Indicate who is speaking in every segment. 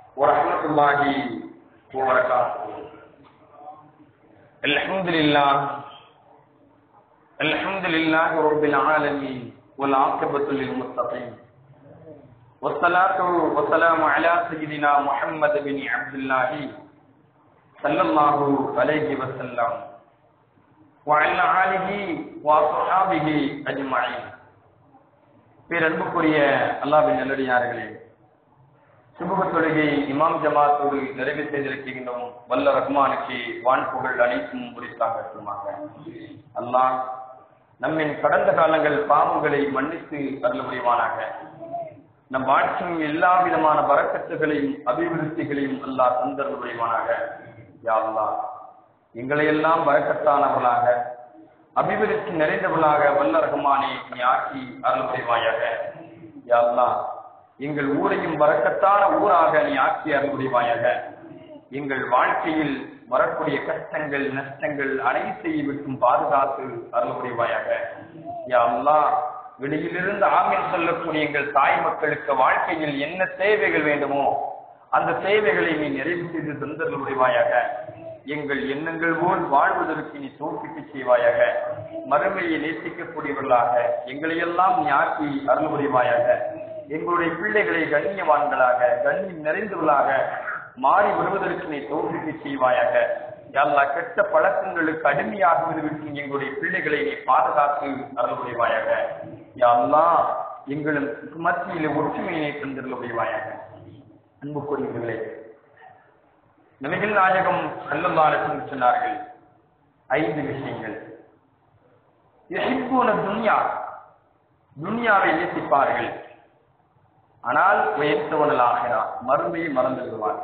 Speaker 1: ورحمة الله وبركاته الحمد لله الحمد لله رب العالمين والعاقبة للمتقين والصلاة والسلام على سيدنا محمد بن عبد الله صلى الله عليه وسلم وعلى آله وصحابه أجمعين பேரன்புக்குரிய அல்லாவின் நல்லடியார்களே சுபுக தொழுகை இமாம் ஜமாத்தோடு நிறைவு செய்திருக்கின்றோம் வல்ல ரஹ்மானுக்கு வான் புகழ் அனைத்தும் குறித்தாகட்டுமாக அல்லாஹ் நம்மின் கடந்த காலங்கள் பாவங்களை மன்னித்து அருள் புரிவானாக நம் வாழ்க்கையின் எல்லா விதமான வரக்கத்துகளையும் அபிவிருத்திகளையும் அல்லாஹ் தந்தருள் புரிவானாக யா அல்லாஹ் எங்களை எல்லாம் வரக்கத்தானவர்களாக அபிவிருத்தி நிறைந்தவர்களாக வல்ல ரஹ்மானே நீ ஆக்கி அருள் புரிவாயாக யா அல்லாஹ் எங்கள் ஊரையும் வரக்கத்தான ஊராக நீ ஆக்கி அருள் புரிவாயாக எங்கள் வாழ்க்கையில் வரக்கூடிய கஷ்டங்கள் நஷ்டங்கள் அனைத்தையும் விட்டும் பாதுகாத்து அருள் புரிவாயாக யா அல்லாஹ் வெளியிலிருந்து ஆமீன் சொல்லக்கூடிய எங்கள் தாய் மக்களுக்கு வாழ்க்கையில் என்ன தேவைகள் வேண்டுமோ அந்த தேவைகளை நீ நிறைவு செய்து தந்தருள் புரிவாயாக எங்கள் எண்ணங்கள் போல் வாழ்வதற்கு நீ தோற்பிட்டு செய்வாயாக மறுமையை நேசிக்கக்கூடியவர்களாக எங்களையெல்லாம் நீ ஆக்கி அருள் புரிவாயாக எங்களுடைய பிள்ளைகளை கண்ணியவான்களாக கண்ணியம் நிறைந்தவர்களாக மாறி வருவதற்கு நீ தோல்விக்கு செய்வாயாக எல்லா கெட்ட பழக்கங்களுக்கு அடிமையாக விடுவிக்கும் எங்களுடைய பிள்ளைகளை நீ பாதுகாத்து அருள் புரிவாயாக யாழ்லா எங்களுக்கு மத்தியில் ஒற்றுமையினை தந்திருள் புரிவாயாக அன்புக்குரியவர்களே நபிகள் நாயகம் செல்லல்லாரசன் சொன்னார்கள் ஐந்து விஷயங்கள் யஹிப்பூன துன்யா துன்யாவை நேசிப்பார்கள் ஆனால் உயர்த்தவனலாகிறா மறுமையை மறந்து விடுவார்கள்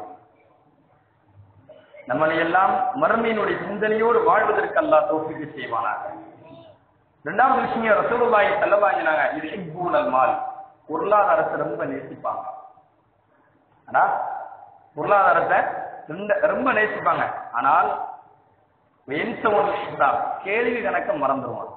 Speaker 1: நம்மளை எல்லாம் மறுமையினுடைய சிந்தனையோடு வாழ்வதற்கு அல்லா தோப்பிக்கு செய்வானாக இரண்டாவது விஷயம் ரசூலுல்லாஹி செல்லவாங்கினாங்க இது ஹிப்பூனல் மால் பொருளாதாரத்தை ரொம்ப நேசிப்பாங்க ஆனா பொருளாதாரத்தை ரொம்ப நேசிப்பாங்க ஆனால் கேள்வி கணக்க மறந்துடுவாங்க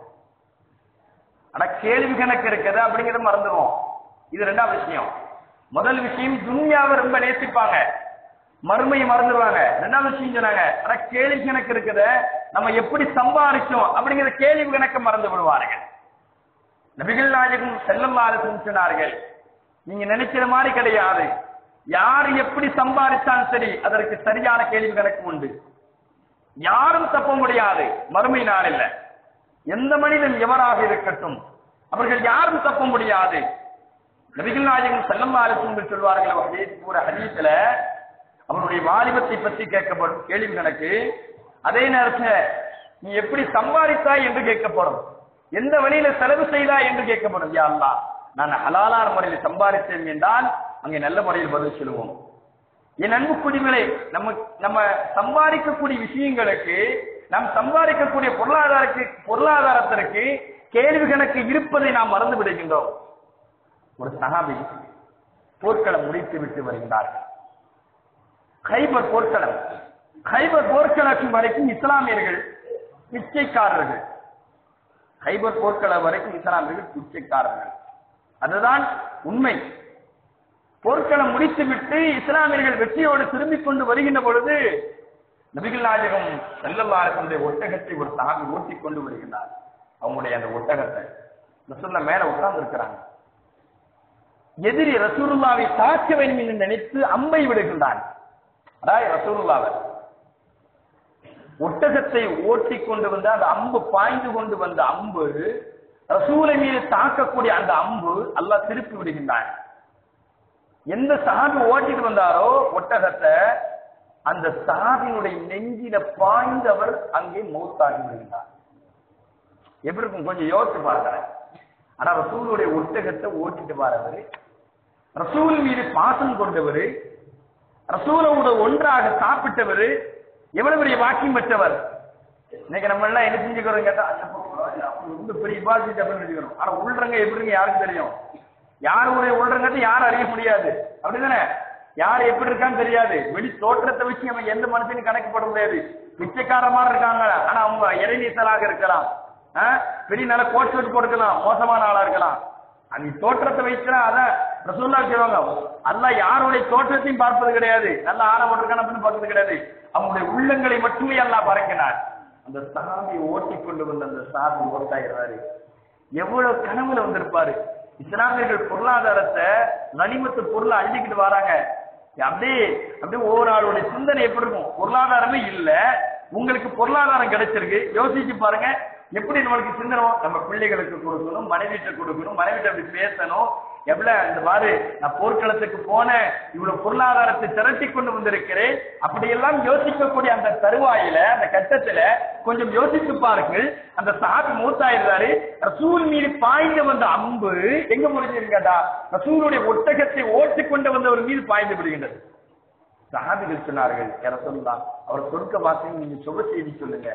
Speaker 1: ஆனா கேள்வி கணக்கு இருக்குது அப்படிங்கறத மறந்துடுவோம் இது ரெண்டாவது விஷயம் முதல் விஷயம் துன்யாவை ரொம்ப நேசிப்பாங்க மறுமையை மறந்துடுவாங்க ரெண்டாவது விஷயம் சொன்னாங்க ஆனா கேள்வி கணக்கு இருக்குத நம்ம எப்படி சம்பாதிச்சோம் அப்படிங்கிற கேள்வி கணக்க மறந்து விடுவார்கள் நபிகள் நாயகம் செல்லம்மாறு சொன்னார்கள் நீங்க நினைக்கிற மாதிரி கிடையாது யார் எப்படி சம்பாதிச்சாலும் சரி அதற்கு சரியான கேள்வி கணக்கு உண்டு யாரும் தப்ப முடியாது மறுமை நாளில் எந்த மனிதன் எவராக இருக்கட்டும் அவர்கள் யாரும் தப்ப முடியாது நபிகள் நாயகம் செல்லம்மாறு சொல்வார்கள் கூற ஹதீஸ்ல அவருடைய வாலிபத்தை பற்றி கேட்கப்படும் கேள்வி கணக்கு அதே நேரத்தில் நீ எப்படி சம்பாதித்தாய் என்று கேட்கப்படும் எந்த வழியில செலவு செய்தாய் என்று கேட்கப்படும் யா அல்லா நான் ஹலாலான முறையில் சம்பாதித்தேன் என்றால் அங்கே நல்ல முறையில் பதில் சொல்லுவோம் என் அன்பு குடிமலை நம்ம நம்ம சம்பாதிக்கக்கூடிய விஷயங்களுக்கு நாம் சம்பாதிக்கக்கூடிய பொருளாதாரக்கு பொருளாதாரத்திற்கு கேள்வி கணக்கு இருப்பதை நாம் மறந்து விடுகின்றோம் ஒரு சகாபி போர்க்களம் முடித்து விட்டு வருகின்றார்கள் ஹைபர் போர்க்களம் ஹைபர் போர்க்களம் வரைக்கும் இஸ்லாமியர்கள் பிச்சைக்காரர்கள் ஹைபர் போர்க்களம் வரைக்கும் இஸ்லாமியர்கள் பிச்சைக்காரர்கள் அதுதான் உண்மை போர்க்களம் முடித்துவிட்டு இஸ்லாமியர்கள் வெற்றியோடு திரும்பிக் கொண்டு வருகின்ற பொழுது நபிகள் நாயகம் செல்லல்லாருடைய ஒட்டகத்தை ஒரு சாமி ஓட்டி கொண்டு வருகின்றார் அவங்களுடைய அந்த ஒட்டகத்தை ரசூல்லா மேல உட்கார்ந்து இருக்கிறாங்க எதிரி ரசூலுல்லாவை தாக்க வேண்டும் என்று நினைத்து அம்பை விடுகின்றான் அதாவது ரசூலுல்லாவை ஒட்டகத்தை ஓட்டி கொண்டு வந்த அந்த அம்பு பாய்ந்து கொண்டு வந்த அம்பு ரசூலை மீது தாக்கக்கூடிய அந்த அம்பு அல்லாஹ் திருப்பி விடுகின்றான் எந்த சாமி ஓட்டிட்டு வந்தாரோ ஒட்டகத்தை அந்த சாவினுடைய நெஞ்சில பாய்ந்தவர் அங்கே மௌத்தாகி விடுகின்றார் எப்படி இருக்கும் கொஞ்சம் யோசிச்சு பாருங்க ஆனா ரசூலுடைய ஒட்டகத்தை ஓட்டிட்டு வரவர் ரசூல் மீது பாசம் கொண்டவர் ரசூலோட ஒன்றாக சாப்பிட்டவர் எவ்வளவு பெரிய வாக்கியம் பெற்றவர் இன்னைக்கு நம்ம எல்லாம் என்ன செஞ்சுக்கிறோம் கேட்டா ரொம்ப பெரிய பாசிட்டு அப்படின்னு வச்சுக்கிறோம் ஆனா உள்றங்க எப்படிங்க யாருக்கு தெரியும் யாருடைய உள்றங்கத்தை யாரும் அறிய முடியாது அப்படிதானே யார் எப்படி இருக்கான்னு தெரியாது வெளி தோற்றத்தை வச்சு நம்ம எந்த மனுஷனும் கணக்கு போட முடியாது பிச்சைக்கார மாதிரி இருக்காங்க ஆனா அவங்க இறைநீசலாக இருக்கலாம் ஆ? பெரிய நல்ல கோட் ஷர்ட் போட்டுக்கலாம் மோசமான ஆளா இருக்கலாம் அந்த தோற்றத்தை வைக்கிறா அதான் ரசூல்லா சொல்லுவாங்க அல்லாஹ் யாருடைய தோற்றத்தையும் பார்ப்பது கிடையாது நல்ல ஆணவம் இருக்கான அப்படின்னு பார்ப்பது கிடையாது அவங்களுடைய உள்ளங்களை மட்டுமே அல்லாஹ் பறக்கினார் அந்த சாமியை ஓட்டி கொண்டு வந்த அந்த சாமி ஓட்டாயிடுறாரு எவ்வளவு கனவுல வந்திருப்பாரு இஸ்லாமியர்கள் பொருளாதாரத்தை கனிமத்து பொருளை அள்ளிக்கிட்டு வராங்க அப்படியே அப்படியே ஒவ்வொரு ஆளுடைய சிந்தனை எப்படி இருக்கும் பொருளாதாரமே இல்ல உங்களுக்கு பொருளாதாரம் கிடைச்சிருக்கு யோசிச்சு பாருங்க எப்படி நம்மளுக்கு சிந்தனை நம்ம பிள்ளைகளுக்கு கொடுக்கணும் மனைவிட்ட கொடுக்கணும் மனைவிட்ட அப்படி பேசணும் எவ்வளவு இந்த மாதிரி நான் போர்க்களத்துக்கு போனேன் இவ்வளவு பொருளாதாரத்தை திரட்டி கொண்டு வந்திருக்கிறேன் அப்படியெல்லாம் யோசிக்கக்கூடிய அந்த தருவாயில அந்த கட்டத்துல கொஞ்சம் யோசித்து பாருங்கள் அந்த சாபி மூத்தாயிருந்தாரு ரசூல் மீது பாய்ந்து வந்த அம்பு எங்க முடிஞ்சிருக்கு கேட்டா ரசூலுடைய ஒட்டகத்தை ஓட்டி கொண்டு வந்தவர் மீது பாய்ந்து விடுகின்றது சஹாபிகள் சொன்னார்கள் யார சொல்லலாம் அவர் சொர்க்க வாசனை நீங்க சுப செய்தி சொல்லுங்க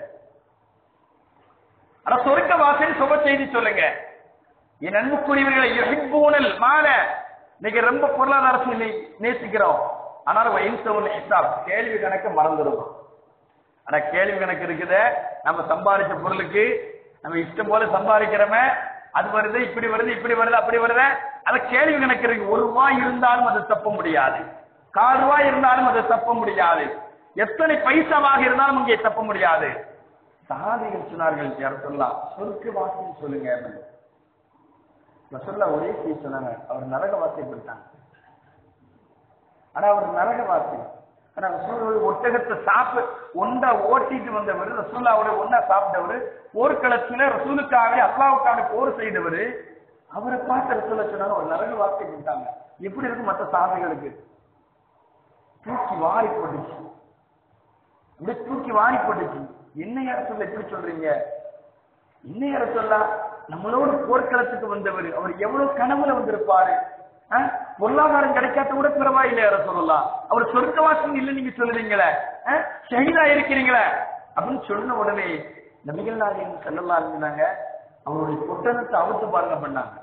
Speaker 1: ஆனா சொர்க்க வாசனை சுப செய்தி சொல்லுங்க என் அன்புக்குரியவர்களை யுஹிப்பூனல் மால இன்னைக்கு ரொம்ப பொருளாதாரத்தை நே- நேசிக்கிறோம் ஆனால் வயசவன் ஹிசாப் கேள்வி கணக்கு மறந்துடுவோம் ஆனா கேள்வி கணக்கு இருக்குது நம்ம சம்பாதிச்ச பொருளுக்கு நம்ம இஷ்டம் போல சம்பாதிக்கிறோமே அது வருது இப்படி வருது இப்படி வருது அப்படி வருது அது கேள்வி கணக்கு இருக்கு ஒரு ரூபாய் இருந்தாலும் அதை தப்ப முடியாது கால் ரூபாய் இருந்தாலும் அதை தப்ப முடியாது எத்தனை பைசாவாக இருந்தாலும் இங்கே தப்ப முடியாது சாதிகள் சொன்னார்கள் யார் சொல்லலாம் சொர்க்க வாசனை சொல்லுங்க அப்படின்னு. ரசூல்லா ஒரே செய்தி சொன்னாங்க அவர் நரக வாசிப்படுத்தாங்க ஆனா அவர் நரகவாசி ஆனா ரசூலுடைய ஒட்டகத்தை சாப்பிட்டு ஒன்றா ஓட்டிட்டு வந்தவர் ரசூல்லாவோட ஒன்னா சாப்பிட்டவர் போர்க்களத்துல ரசூலுக்காக அல்லாவுக்காக போர் செய்தவர் அவரை பார்த்து ரசூலா சொன்னாங்க ஒரு நரகவாசி விட்டாங்க எப்படி இருக்கும் மற்ற சாமிகளுக்கு தூக்கி வாரி போட்டுச்சு அப்படியே தூக்கி வாரி போட்டுச்சு என்ன யார சொல்ல எப்படி சொல்றீங்க என்ன யார சொல்ல நம்மளோட போர்க்களத்துக்கு வந்தவர் அவர் எவ்வளவு கனவுல வந்திருப்பாரு ஆ? பொருளாதாரம் கிடைக்காத கூட பரவாயில்லை யார சொல்லலாம் அவர் சொர்க்கவாசம் இல்லை நீங்க சொல்லுறீங்களே ஆ? ஷஹீதா இருக்கிறீங்களே அப்படின்னு சொன்ன உடனே நபிகள் நாயகம் செல்லலாம் இருந்தாங்க அவருடைய பொட்டணத்தை அவுத்து பாருங்க பண்ணாங்க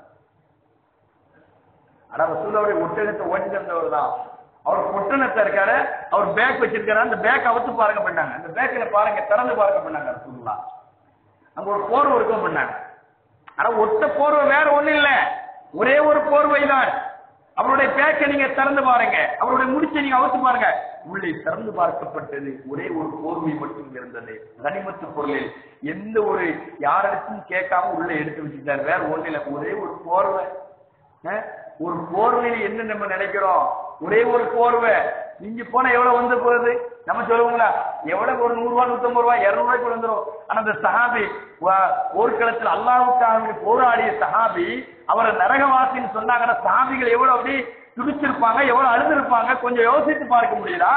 Speaker 1: ஆனா ரசூலுடைய ஒட்டகத்தை ஓட்டி தந்தவர் தான் அவர் பொட்டணத்தை இருக்காரு அவர் பேக் வச்சிருக்காரு அந்த பேக் அவுத்து பாருங்க பண்ணாங்க அந்த பேக்ல பாருங்க திறந்து பாருங்க பண்ணாங்க ரசூலுல்லா அங்க ஒரு போர்வை இருக்கும் பண்ணாங்க ஆனா ஒத்த போர்வை வேற ஒண்ணு இல்ல ஒரே ஒரு போர்வை தான் அவருடைய பேக்கை நீங்க திறந்து பாருங்க அவருடைய முடிச்சை நீங்க அவுத்து பாருங்க உள்ளே திறந்து பார்க்கப்பட்டது ஒரே ஒரு போர்வை மட்டும் இருந்தது கனிமத்து பொருளில் எந்த ஒரு யாரிடத்தும் கேட்காம உள்ள எடுத்து வச்சுட்டாரு வேற ஒண்ணு இல்ல ஒரே ஒரு போர்வை அஹ், ஒரு போர்வையில என்ன நம்ம நினைக்கிறோம் ஒரே ஒரு போர்வை இங்க போனா எவ்வளவு வந்து போகுது நம்ம சொல்லுவோங்களா எவ்வளவு ஒரு நூறு ரூபாய் நூத்தம்பது ரூபாய் இருநூறு ரூபாய்க்கு வந்துரும் ஆனா அந்த சஹாபி வ- போர்க்களத்தில் அல்லாவுக்காக போராடிய சஹாபி அவரை நரகவாசின்னு சொன்னாங்கன்னா சஹாபிகள் எவ்வளவு அப்படி துடிச்சிருப்பாங்க எவ்வளவு அழுந்திருப்பாங்க கொஞ்சம் யோசித்து பார்க்க முடியுதா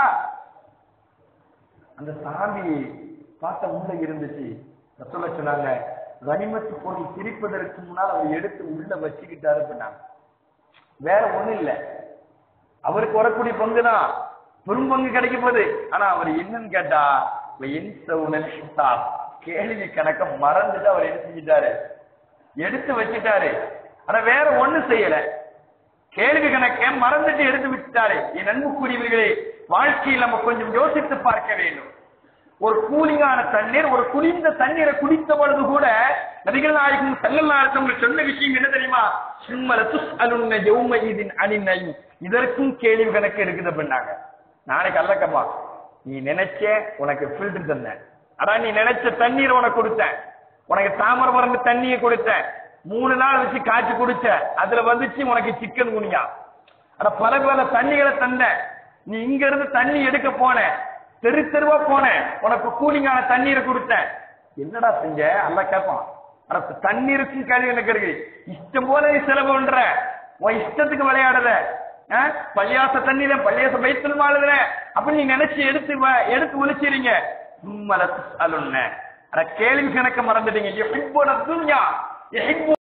Speaker 1: அந்த சாமி பார்த்த உள்ள இருந்துச்சு ரசூலா சொன்னாங்க கனிமத்து பொருள் பிரிப்பதற்கு முன்னால் அவர் எடுத்து உள்ள வச்சுக்கிட்டாரு பண்ணாங்க வேற ஒண்ணும் இல்ல அவருக்கு வரக்கூடிய பங்கு தான் பெரும் பங்கு கிடைக்க போகுது ஆனா அவர் என்னன்னு கேட்டா இன்சவுனல் ஹிசாப் கேள்வி கணக்க மறந்துட்டு அவர் என்ன செஞ்சிட்டாரு எடுத்து வச்சிட்டாரு ஆனா வேற ஒண்ணும் செய்யல கேள்வி கணக்க மறந்துட்டு எடுத்து விட்டாரு என் அன்புக்குரியவர்களே வாழ்க்கையில் நம்ம கொஞ்சம் யோசித்து பார்க்க வேண்டும் ஒரு கூலிங்கான தண்ணீர் ஒரு குளிர்ந்த தண்ணீரை குடித்த பொழுது கூட நபிகள் நாயகம் செல்லல்லாருக்கும் உங்களுக்கு சொன்ன விஷயம் என்ன தெரியுமா சும்மல துஸ் அலுன்ன யௌம இதின் அணிநை இதற்கும் கேள்வி கணக்கு இருக்குது அப்படின்னாங்க நாளைக்கு அல்லக்கம்மா நீ நினைச்ச உனக்கு ஃபில்டர் தந்தேன் ஆனா நீ நினைச்ச தண்ணீர் உனக்கு கொடுத்தேன் உனக்கு தாமரை மருந்து தண்ணியை கொடுத்தேன் மூணு நாள் வச்சு காய்ச்சி குடிச்ச அதுல வந்துச்சு உனக்கு சிக்கன் குனியா அட பல பல தண்ணிகளை தந்தேன் நீ இங்க இருந்து தண்ணி எடுக்க போன தெரு தெருவா போன உனக்கு கூலிங்கான தண்ணீரை கொடுத்தேன் என்னடா செஞ்ச அல்ல கேட்பான் அட தண்ணீருக்கும் கல்வி எனக்கு இருக்கு இஷ்டம் போல நீ செலவு பண்ற உன் இஷ்டத்துக்கு விளையாடுற ஆ? பள்ளியாச தண்ணீர பள்ளியாச பைத்தல் மாளுதுற அப்படி நீ நினைச்சு எடுத்து வ- எடுத்து ஒழிச்சிருங்க உம்மல அலுன்ன அட கேள்வி கணக்க மறந்துட்டீங்க எஹிப்போன துன்யா எஹிப்பு